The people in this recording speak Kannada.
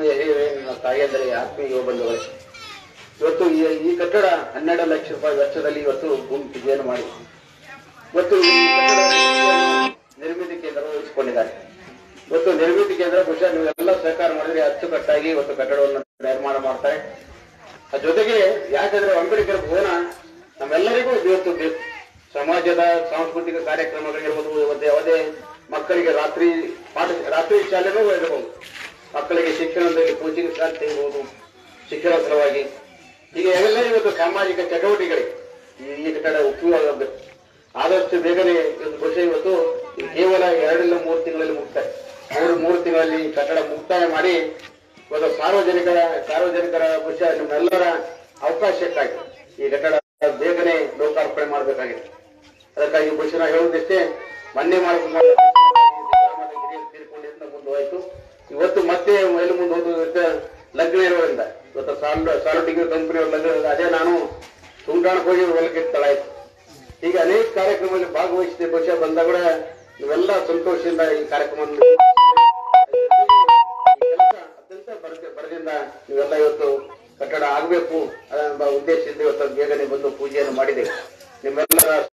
ಆತ್ಮೀಯ ಹಿರಿಯರೇ, ನನ್ನ ತಾಯಿಯಂದರೆ ಆತ್ಮೀಯ ಯುವ ಬಂಧುಗಳೇ ಇವತ್ತು ಈ ಈ ಕಟ್ಟಡ ಹನ್ನೆರಡು ಲಕ್ಷ ರೂಪಾಯಿ ವೆಚ್ಚದಲ್ಲಿ ಇವತ್ತು ಭೂಮಿ ಪೂಜೆಯನ್ನು ಮಾಡಿ ಇವತ್ತು ಈ ಕಟ್ಟಡ ನಿರ್ಮಿತಿ ಕೇಂದ್ರ ವಹಿಸಿಕೊಂಡಿದ್ದಾರೆ ಇವತ್ತು ನಿರ್ಮಿತಿ ಕೇಂದ್ರ ಬಹುಶಃ ನೀವೆಲ್ಲ ಸಹಕಾರ ಮಾಡಿದ್ರೆ ಅಚ್ಚುಕಟ್ಟಾಗಿ ಇವತ್ತು ಕಟ್ಟಡವನ್ನು ನಿರ್ಮಾಣ ಮಾಡ್ತಾರೆ ಅದ್ರ ಜೊತೆಗೆ ಯಾಕಂದ್ರೆ ಅಂಬೇಡ್ಕರ್ ಭವನ ನಮ್ಮೆಲ್ಲರಿಗೂ ಇವತ್ತು ಬೇಕು ಸಮಾಜದ ಸಾಂಸ್ಕೃತಿಕ ಕಾರ್ಯಕ್ರಮಗಳಿರ್ಬೋದು ಇವತ್ತು ಯಾವುದೇ ಮಕ್ಕಳಿಗೆ ರಾತ್ರಿ ಪಾಠ ರಾತ್ರಿ ಶಾಲೆನೂ ಇರಬಹುದು ಮಕ್ಕಳಿಗೆ ಶಿಕ್ಷಣದಲ್ಲಿ ಕೋಚಿಂಗ್ ಕ್ಲಾಸ್ ತೆಗೆಯಬಹುದು ಶಿಕ್ಷಣ ಸಲುವಾಗಿ ಈಗ ಎಲ್ಲ ಇವತ್ತು ಸಾಮಾಜಿಕ ಚಟುವಟಿಕೆಗಳಿಗೆ ಈ- ಈ ಕಟ್ಟಡ ಉಪಯೋಗ ಆಗಬೇಕು ಆದಷ್ಟು ಬೇಗನೆ ಇವತ್ತು ಬಹುಶಃ ಇವತ್ತು ಇದು ಕೇವಲ ಎರಡರಿಂದ ಮೂರು ತಿಂಗಳಲ್ಲಿ ಮುಕ್ತಾಯ ಮೂರು ಮೂರು ತಿಂಗಳಲ್ಲಿ ಈ ಕಟ್ಟಡ ಮುಕ್ತಾಯ ಮಾಡಿ ಇವತ್ತು ಸಾರ್ವಜನಿಕರ ಸಾರ್ವಜನಿಕರ ಬಹುಶಃ ನಿಮ್ಮೆಲ್ಲರ ಅವಕಾಶಕ್ಕಾಗಿ ಈ ಕಟ್ಟಡ ಬೇಗನೆ ಲೋಕಾರ್ಪಣೆ ಮಾಡಬೇಕಾಗಿದೆ ಅದಕ್ಕಾಗಿ ಬಹುಶಃ ನಾವು ಹೇಳುವುದಿಷ್ಟೇ ಮೊನ್ನೆ ಮಾಡಿಕೊಂಡು ಗ್ರಾಮದ ಹಿರಿಯರು ತೀರ್ಕೊಂಡಿದ್ದ ಮುಂದೆ ಹೋಯ್ತು ಇವತ್ತು ಮತ್ತೆ ಎಲ್ಲಿ ಮುಂದೆ ಹೋದ ಲಗ್ನ ಇರೋದ್ರಿಂದ ಇವತ್ತು ಸಾಲು ಸಾಲು ಡಿಗ್ರಿ ಕಂಪನಿ ಲಗ್ನ ಇರೋದ್ರಿಂದ ಅದೇ ನಾನು ತುಂಗಾಣಕ್ಕೆ ಹೋಗಿ ಹೊಲಕ್ಕೆ ಸ್ಥಳ ಆಯ್ತು ಹೀಗೆ ಅನೇಕ ಕಾರ್ಯಕ್ರಮದಲ್ಲಿ ಭಾಗವಹಿಸಿದೆ ಬಹುಶಃ ಬಂದಾಗ ಕೂಡ ನೀವೆಲ್ಲ ಸಂತೋಷದಿಂದ ಈ ಕಾರ್ಯಕ್ರಮವನ್ನು ಈ ಕೆಲಸ ಅತ್ಯಂತ ಬರದಿಂದ ಬರದಿಂದ ನೀವೆಲ್ಲ ಇವತ್ತು ಕಟ್ಟಡ ಆಗಬೇಕು ಅನ್ನೋ ಉದ್ದೇಶದಿಂದ ಇವತ್ತು ಬೇಗನೆ ಬಂದು ಪೂಜೆಯನ್ನು ಮಾಡಿದೆ ನಿಮ್ಮೆಲ್ಲರ